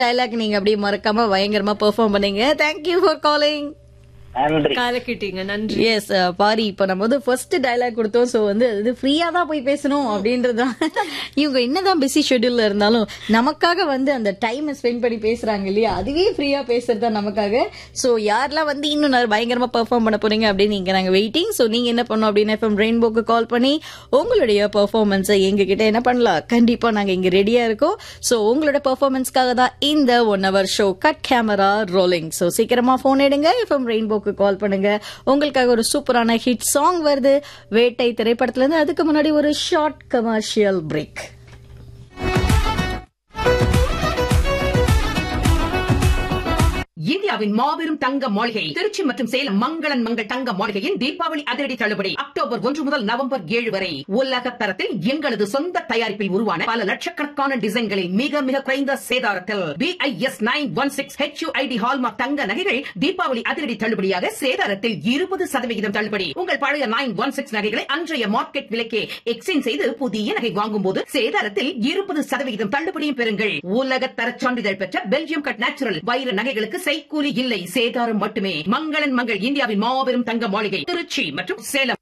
dialogue நீங்க அப்படியே மறக்காம பயங்கரமா பெர்ஃபார்ம் பண்ணீங்க தேங்க்யூ ஃபார் காலிங் நன்றி கலக்கிட்டீங்க நன்றி எஸ் பாரி இப்ப நம்ம வந்து ஃபர்ஸ்ட் டைலாக் கொடுத்தோம் சோ வந்து அது ஃப்ரீயா தான் போய் பேசணும் அப்படின்றதுதான் இவங்க என்னதான் பிஸி ஷெட்யூல்ல இருந்தாலும் நமக்காக வந்து அந்த டைம் ஸ்பெண்ட் பண்ணி பேசுறாங்க இல்லையா அதுவே ஃப்ரீயா பேசுறது தான் நமக்காக சோ யாரெல்லாம் வந்து இன்னும் நான் பயங்கரமா பெர்ஃபார்ம் பண்ண போறீங்க அப்படின்னு நீங்க நாங்க வெயிட்டிங் சோ நீங்க என்ன பண்ணணும் அப்படின்னு எஃப்எம் ரெயின்போக்கு கால் பண்ணி உங்களுடைய பெர்ஃபார்மன்ஸை எங்க கிட்ட என்ன பண்ணலாம் கண்டிப்பா நாங்க இங்க ரெடியா இருக்கோம் சோ உங்களோட பெர்ஃபார்மன்ஸ்க்காக தான் இந்த one hour show cut camera rolling so சீக்கிரமா போன் எடுங்க எஃப்எம் ரெயின்போக்கு கால் பண்ணுங்க உங்களுக்காக ஒரு சூப்பரான ஹிட் சாங் வருது வேட்டை திரைப்படத்துல இருந்து அதுக்கு முன்னாடி ஒரு ஷார்ட் கமர்ஷியல் பிரேக் இந்தியாவின் மாபெரும் தங்க மாளிகை திருச்சி மற்றும் சேலம் மங்களன் மங்கள் தங்க மாளிகையின் தீபாவளி அதிரடி தள்ளுபடி அக்டோபர் ஒன்று முதல் நவம்பர் ஏழு வரை உலக தரத்தில் எங்களது சொந்த தயாரிப்பில் உருவான பல லட்சக்கணக்கான டிசைன்களில் மிக மிக குறைந்த சேதாரத்தில் BIS nine one six HUID hallmark தங்க நகைகள் தீபாவளி அதிரடி தள்ளுபடியாக சேதாரத்தில் இருபது சதவிகிதம் தள்ளுபடி உங்கள் பழைய நைன் ஒன் சிக்ஸ் நகைகளை அன்றைய மார்க்கெட் விலைக்கே எக்ஸ்சேஞ்ச் செய்து புதிய நகை வாங்கும் போது சேதாரத்தில் இருபது சதவிகிதம் தள்ளுபடியும் பெறுங்கள் உலக தர சான்றிதழ் பெற்ற பெல்ஜியம் கட் நேச்சுரல் வைர நகைகளுக்கு செய்கூலி இல்லை சேதாரம் மட்டுமே மங்களன் மங்கள் இந்தியாவின் மாபெரும் தங்க மாளிகை திருச்சி மற்றும் சேலம்